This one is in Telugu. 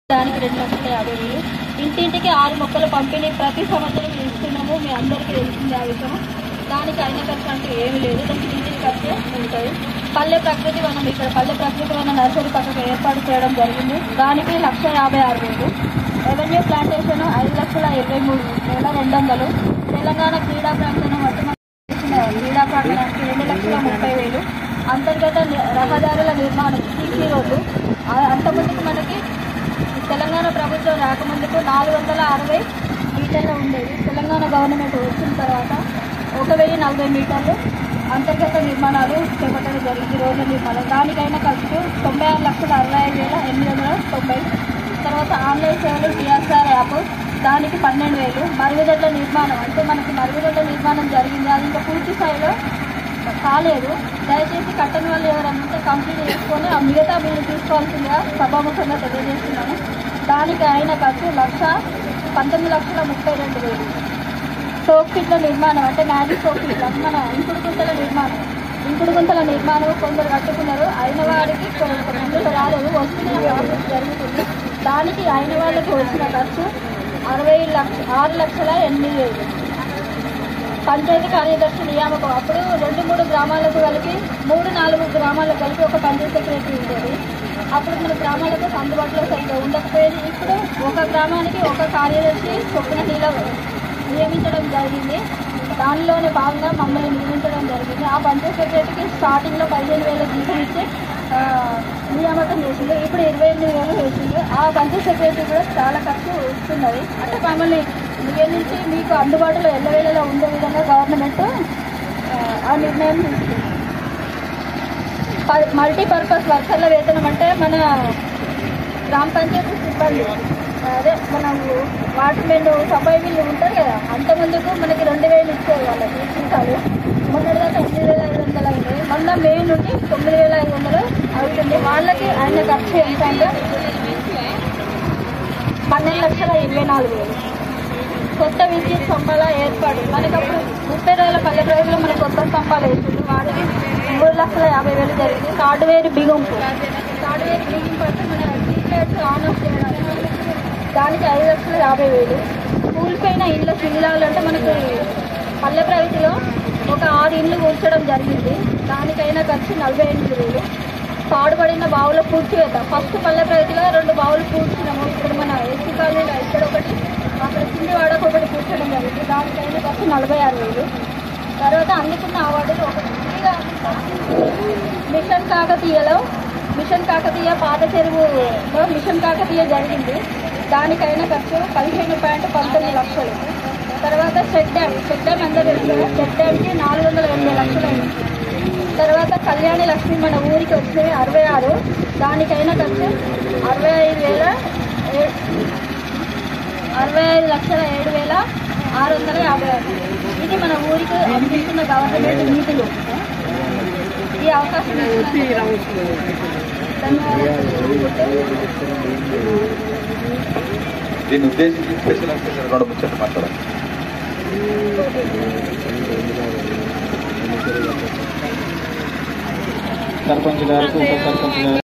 దానికి రెండు లక్షల యాభై వేలు ఇంటింటికి ఆరు మొక్కలు పంపిణీ ప్రతి సంవత్సరం ఇస్తున్నాము మీ అందరికీ తెలిసిందే ఆ విషయం దానికి అయిన ఖర్చు అంటే ఏమీ లేదు దానికి ఇంటికి ఖర్చే ఉంటుంది పల్లె ప్రకృతి వనం ఇక్కడ పల్లె ప్రకృతి వనం నర్సరీ పక్కకు ఏర్పాటు చేయడం జరిగింది దానికి లక్ష యాభై ఆరు వేలు రెవెన్యూ ప్లాంటేషన్ ఐదు లక్షల ఇరవై మూడు వేల రెండు వందలు తెలంగాణ క్రీడా ప్రాంగణం వర్తమాన చేసిన క్రీడా ప్రాంగణానికి రెండు లక్షల ముప్పై వేలు అంతర్గత ని- రహదారుల నిర్మాణం సీసీ రోడ్డు ఆ- అంతకుముందుకు మనకి తెలంగాణ ప్రభుత్వం రాకముందుకు నాలుగు వందల అరవై మీటర్లు ఉండేది తెలంగాణ గవర్నమెంట్ వచ్చిన తర్వాత ఒక వెయ్యి నలభై మీటర్లు అంతర్గత నిర్మాణాలు చేపట్టడం జరిగింది రోడ్ల నిర్మాణం దానికైనా ఖర్చు తొంభై ఆరు లక్షల అరవై ఐదు వేల ఎనిమిది వందల తొంభై తర్వాత ఆన్లైన్ సేవలు టీఆర్ఆర్ యాప్ దానికి పన్నెండు వేలు మరుగుదొడ్ల నిర్మాణం అంటే మనకి మరుగుదొడ్ల నిర్మాణం జరిగింది అది ఇంకా పూర్తి స్థాయిలో కాలేదు దయచేసి కట్టని వాళ్ళు ఎవరన్నా కంప్లీట్ చేసుకొని ఆ మిగతా బిల్లు తీసుకోవాల్సిందిగా సభాముఖంగా తెలియజేస్తున్నాను దానికి అయిన ఖర్చు లక్ష పంతొమ్మిది లక్షల ముప్పై రెండు వేలు సోప్ ఫిట్ల నిర్మాణం అంటే మ్యాజిక్ సోప్ ఫిట్ అంటే మన ఇంకుడు గుంతల నిర్మాణం ఇంకుడు గుంతల నిర్మాణం కొందరు కట్టుకున్నారు అయిన వారికి కొ- కొందరు రాలేదు వస్తున్న వ్యవస్థ జరుగుతుంది దానికి అయిన వాళ్ళకి వచ్చిన ఖర్చు అరవై లక్ష ఆరు లక్షల ఎనిమిది వేలు పంచాయతీ కార్యదర్శి నియామకం అప్పుడు రెండు మూడు గ్రామాలకు కలిపి మూడు నాలుగు గ్రామాలకు కలిపి ఒక పంచాయతీ సెక్రటరీ ఉండేది అప్పుడు మన గ్రామాలకు అందుబాటులో సరిగ్గా ఉండకపోయేది ఇప్పుడు ఒక గ్రామానికి ఒక కార్యదర్శి చొప్పున నీళ్ళ నియమించడం జరిగింది దానిలోనే భాగంగా మమ్మల్ని నియమించడం జరిగింది ఆ పంచాయతీ సెక్రటరీకి స్టార్టింగ్లో పదిహేను వేల జీతం ఇచ్చి ఆ, నియామకం చేసింది ఇప్పుడు ఇరవై ఎనిమిది వేలు వేసింది ఆ పంచాయతీ సెక్రటరీ కూడా చాలా ఖర్చు వస్తున్నది అంటే మమ్మల్ని నియమించి మీకు అందుబాటులో ఎల్లవేళలా ఉండే విధంగా గవర్నమెంట్ ఆ, ఆ నిర్ణయం తీసుకుంది ప- మల్టీపర్పస్ వర్కర్ల వేతనం అంటే మన గ్రామ పంచాయతీ సిబ్బంది అదే మనం వాటర్ మెన్ సఫాయి బిల్లు ఉంటారు కదా అంత ముందుకు మనకి రెండు వేలు ఇచ్చేది వాళ్ళకి జీతాలు మొన్నటి దాకా ఎనిమిది వేల ఐదు వందలు అయింది మొన్న మే నుండి తొమ్మిది వేల ఐదు వందలు అవుతుంది వాళ్ళకి ఆయన ఖర్చు ఎంత అంటే పన్నెండు లక్షల ఇరవై నాలుగు వేలు కొత్త విద్యుత్ స్తంభాల ఏర్పాటు మనకి అప్పుడు ముప్పై రోజుల పల్లె రోజుల్లో మనకి కొత్త స్తంభాలు వేసింది వాటికి మూడు లక్షల యాభై వేలు జరిగింది తాడువేరు బిగుంపు తాడువేరు బిగుంపు అంటే మన స్ట్రీట్ లైట్స్ ఆన్ ఆఫ్ చేయడానికి దానికి ఐదు లక్షల యాభై వేలు కూలిపోయిన ఇళ్ళ శిథిలాలు అంటే మనకి పల్లె ప్రగతిలో ఒక ఆరు ఇండ్లు కూర్చడం జరిగింది దానికైనా ఖర్చు నలభై ఎనిమిది వేలు పాడుపడిన బావుల పూడ్చివేత ఫస్ట్ పల్లె ప్రగతిలో రెండు బావులు పూడ్చినాము ఇప్పుడు మన ఎస్సీ కాలనీలో ఇక్కడ ఒకటి అక్కడ కింది వాడకు ఒకటి కూర్చోడం జరిగింది దానికైనా ఖర్చు నలభై ఆరు వేలు తర్వాత అందుకున్న అవార్డులు ఒకటి ఫ్రీగా మిషన్ కాకతీయలో మిషన్ కాకతీయ పాత చెరువులో మిషన్ కాకతీయ జరిగింది దానికైనా ఖర్చు పదిహేను పాయింట్ పంతొమ్మిది లక్షలు తర్వాత చెక్ డ్యామ్ చెక్ డ్యామ్ అందరూ తెలుసు కదా చెక్ డ్యామ్కి నాలుగు వందల ఎనభై లక్షలు అయింది తర్వాత కళ్యాణి లక్ష్మి మన ఊరికి వచ్చినవి అరవై ఆరు దానికైనా ఖర్చు అరవై ఐదు వేల ఏ- అరవై ఐదు లక్షల ఏడు వేల ఆరు వందల యాభై ఆరు ఇది మన ఊరికి అందిస్తున్న గవర్నమెంట్ నిధులు ఈ అవకాశం ఇచ్చినందుకు ధన్యవాదాలు దీన్ని ఉద్దేశించి స్పెషల్ ఆఫీసర్ కూడా ముచ్చట మాట్లాడాలి సర్పంచ్ గారికి ఉప సర్పంచ్ గారు